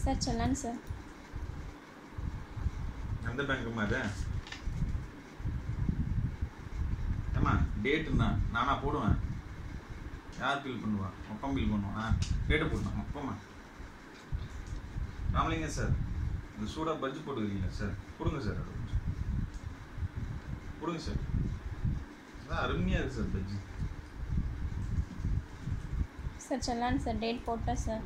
Sir challan sir எந்த பேங்க்குமா அது ஏம்மா டேட்டுண்ணா நானா போடுவேன் யார் பில் பண்ணுவா ஒப்பம் பில் பண்ணுவான் ஆ டேட்டை போடணும் ஒப்பமா ராமலிங்கம் சார் இந்த சூடாக பஜ்ஜி போட்டுக்கிறீங்களா சார் கொடுங்க சார் அது கொஞ்சம் கொடுங்க சார் அதான் அருமையாக இருக்குது sir bajji sir challan sir date போட்டேன் சார்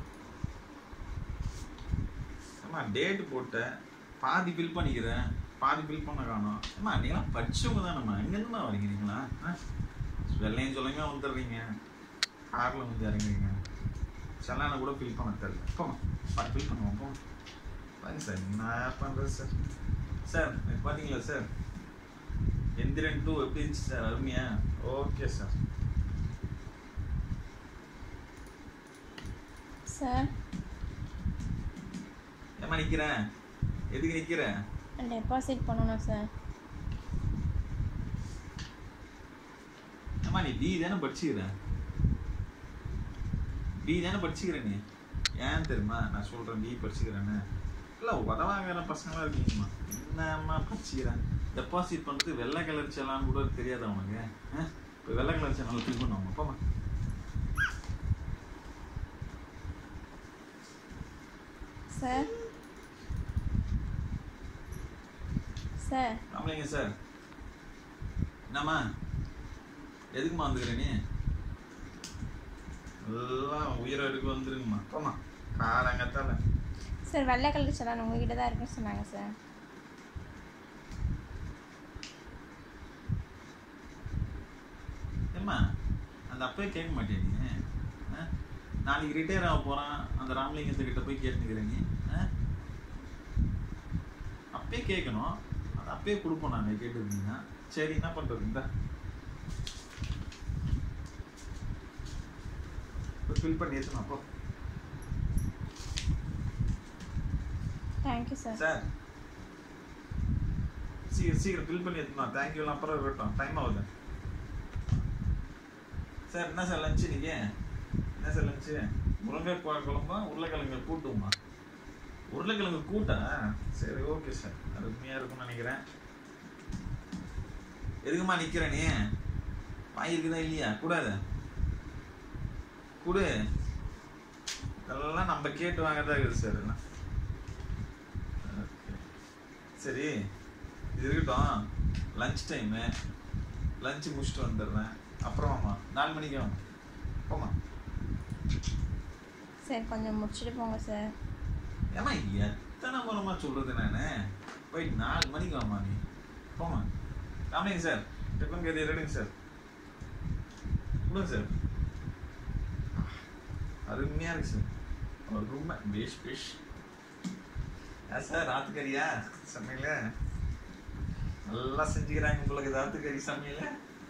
அம்மா டேட்டு போட்டேன் பாதி பில் பண்ணிக்கிறேன் பாதி பில் பண்ண காணும் அம்மா நீங்களாம் படிச்சவங்க தானம்மா எங்கேருந்துமா வரீங்க நீங்களா ஆ வெள்ளையும் சொல்லுங்க வந்துடுறீங்க காரில் வந்து இறங்குறீங்க செல்லான கூட ஃபில் பண்ண தெரியல போமா பாதி ஃபில் பண்ணுவோம் போமா பாருங்க சார் என்ன பண்ணுறது சார் சார் இது பார்த்தீங்களா சார் எந்திரன் டூ எப்படி இருந்துச்சு சார் அருமையா ஓகே சார் சார் ஏம்மா நிற்கிறேன் எதுக்கு நிற்கிறேன் டெபாசிட் பண்ணணும் சார் அம்மா நீ பி தானே படிச்சுக்கிற பி தானே படிச்சுக்கிற நீ ஏன் தெரியுமா நான் சொல்கிறேன் பி படிச்சுக்கிறேன்னு இல்லை உதவாங்கிற பசங்களாம் இருக்கீங்கம்மா என்னம்மா படிச்சுக்கிறேன் டெபாசிட் பண்ணுறது வெள்ளை கலர் செல்லான்னு கூட தெரியாதா உனக்கு ஆ இப்போ வெள்ளை கலர் செல்லால் ஃபில் பண்ணுவாங்க போமா சார் சார் ராமலிங்க சார் என்னம்மா எதுக்குமா வந்துக்கிற நீ எல்லாம் உயிரை எடுக்க வந்துருங்கம்மா போமா காலங்கத்தால சார் வெள்ளை கலர் செல்லான் உங்ககிட்ட தான் இருக்குன்னு சொன்னாங்க சார் ஏம்மா அந்த அப்பவே கேட்க மாட்டேன் நீ ஆ? நாளைக்கு ரிட்டையர் ஆக போகிறான் அந்த ராமலிங்கத்துக்கிட்ட போய் கேட்டுக்கிறேன் நீ ஆ? அப்பயே கேட்கணும் அது அப்பயே கொடுப்போம் நான் கேட்டுருந்தீங்கன்னா சரி என்ன பண்ணுறது இந்த ஃபில் பண்ணி ஏற்றணும் அப்போ தேங்க்யூ சார் சார் சீக்கிரம் சீக்கிரம் ஃபில் பண்ணி எடுத்துணும் தேங்க்யூலாம் அப்புறம் இருக்கட்டும் டைம் ஆகுது சார் என்ன சார் லஞ்சு இன்னைக்கு என்ன சார் லஞ்சு முருங்கைக்காய் குழம்பா உருளைக்கிழங்கு கூட்டுமா உருளைக்கிழங்கு கூட்டா சரி ஓகே சார் அருமையாக இருக்கும்னு நினைக்கிறேன் எதுக்குமா நிற்கிற நீ வாய் இருக்குதா இல்லையா கூடாது கொடு இதெல்லாம் நம்ம கேட்டு வாங்கறதா இருக்குது சார் எல்லாம் Okay. சரி இது இருக்கட்டும் லஞ்ச் டைமு லஞ்ச் முடிச்சுட்டு வந்துடுறேன் அப்புறம் ஆமா நாலு மணிக்கு வாங்க போமா சார் கொஞ்சம் முடிச்சுட்டு போங்க சார் ஏமா எத்தனை முறைமா சொல்றது நானு போய் நாலு மணிக்கு வாமா நீ போமா ராமலிங்க சார் டிஃபன் கறி ரெடிங்க சார் கொடுங்க சார் அருமையா இருக்கு சார் ஒரு ரூம் பேஷ் பேஷ் ஏன் சார் ராத்துக்கறியா சமையல நல்லா செஞ்சுக்கிறாங்க உங்களுக்கு ராத்துக்கறி சமையல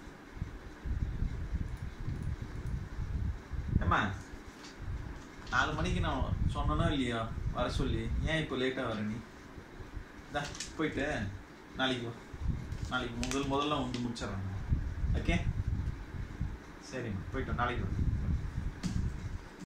ஏம்மா நாலு மணிக்கு நான் சொன்னனோ இல்லையா வர சொல்லி ஏன் இப்போ லேட்டாக வர நீ இந்தா போயிட்டு நாளைக்கு வா நாளைக்கு முதல் முதல்ல வந்து முடிச்சிடுறேன் ஓகே சரிம்மா போயிட்டோம் நாளைக்கு வா